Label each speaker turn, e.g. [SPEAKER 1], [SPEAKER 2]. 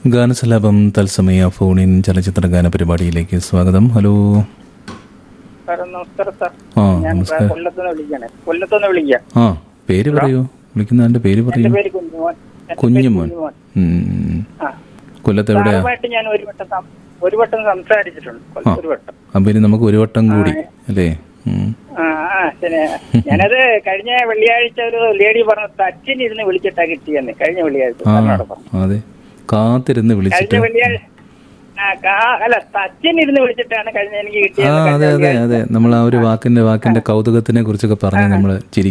[SPEAKER 1] ഗാനസലാപം തത്സമയ ഫോണിൻ ചലച്ചിത്ര ഗാന പരിപാടിയിലേക്ക് സ്വാഗതം ഹലോ
[SPEAKER 2] സാറേ നമസ്കാരം സാർ
[SPEAKER 1] ആ
[SPEAKER 2] ഞാൻ
[SPEAKER 1] നമസ്കാരം
[SPEAKER 2] കൊല്ലത്തുനിന്ന് വിളിക്കാണ് കൊല്ലത്തുനിന്ന് വിളിക്കാം
[SPEAKER 1] ആ പേര് പറയൂ വിളിക്കുന്നതിന്റെ പേര്
[SPEAKER 2] എന്റെ
[SPEAKER 1] പറയൂ
[SPEAKER 2] പേര് കുഞ്ഞുമോൻ എന്റെ പേര്
[SPEAKER 1] കുഞ്ഞുമോൻ
[SPEAKER 2] കുഞ്ഞുമോൻ
[SPEAKER 1] ഉം.
[SPEAKER 2] ആ
[SPEAKER 1] കൊല്ലത്ത് എവിടെയാ
[SPEAKER 2] സാറുമായിട്ട് ഞാൻ ഒരു വട്ടം സം- ഒരു വട്ടം സംസാരിച്ചിട്ടുണ്ട് കൊല്ലത്ത് ഒരു വട്ടം
[SPEAKER 1] അപ്പൊ ഇനി നമുക്ക് ഒരു വട്ടം കൂടി അല്ലേ ഉം.
[SPEAKER 2] ആ ആ ശരി ഞാനത് കഴിഞ്ഞ വെള്ളിയാഴ്ച ഒരു ലേഡി പറഞ്ഞു തച്ചിനിരുന്ന് വിളിച്ചിട്ടാ കിട്ടിയെന്ന് കഴിഞ്ഞ വെള്ളിയാഴ്ച
[SPEAKER 1] ആ
[SPEAKER 2] സാറിനോട് പറഞ്ഞു
[SPEAKER 1] അതെ കാത്തിരുന്ന് വിളിച്ചിട്ട്
[SPEAKER 2] കഴിഞ്ഞ വെള്ളിയാഴ്ച ആ കാ- അല്ല തച്ചിനിരുന്ന് വിളിച്ചിട്ടാണ് കഴിഞ്ഞ എനിക്ക്
[SPEAKER 1] ആ
[SPEAKER 2] കിട്ടിയത്
[SPEAKER 1] അതെ അതെ അതെ നമ്മൾ ആ ഒരു വാക്കിന്റെ വാക്കിന്റെ കൗതുകത്തിനെ കുറിച്ചൊക്കെ പറഞ്ഞ് നമ്മൾ ചിരി